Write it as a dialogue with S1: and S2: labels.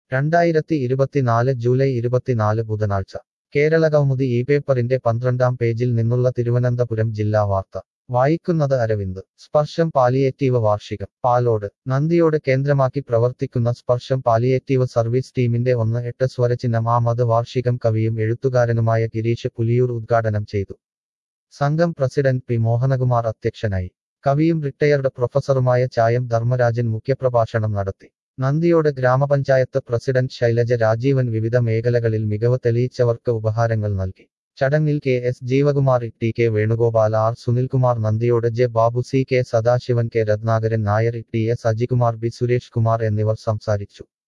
S1: രണ്ടായിരത്തി ഇരുപത്തിനാല് ജൂലൈ ഇരുപത്തിനാല് ബുധനാഴ്ച കേരള കൗമുദി ഈ പേപ്പറിന്റെ പന്ത്രണ്ടാം പേജിൽ നിന്നുള്ള തിരുവനന്തപുരം ജില്ലാ വാർത്ത വായിക്കുന്നത് അരവിന്ദ് സ്പർശം പാലിയേറ്റീവ് വാർഷികം പാലോട് നന്ദിയോട് കേന്ദ്രമാക്കി പ്രവർത്തിക്കുന്ന സ്പർശം പാലിയേറ്റീവ് സർവീസ് ടീമിന്റെ ഒന്ന് എട്ട് സ്വരചിഹ്നം ആമത് വാർഷികം കവിയും എഴുത്തുകാരനുമായ ഗിരീഷ് പുലിയൂർ ഉദ്ഘാടനം ചെയ്തു സംഘം പ്രസിഡന്റ് പി മോഹനകുമാർ അധ്യക്ഷനായി കവിയും റിട്ടയർഡ് പ്രൊഫസറുമായ ചായം ധർമ്മരാജൻ മുഖ്യപ്രഭാഷണം നടത്തി നന്ദിയോട് ഗ്രാമപഞ്ചായത്ത് പ്രസിഡന്റ് ശൈലജ രാജീവൻ വിവിധ മേഖലകളിൽ മികവ് തെളിയിച്ചവർക്ക് ഉപഹാരങ്ങൾ നൽകി ചടങ്ങിൽ K S Jeevakumar T K Venugopal R Sunilkumar Nandiyode J Babu C K Sadasivan K Ratnakaran Nair T S Ajikumar B Suresh Kumar എന്നിവർ സംസാരിച്ചു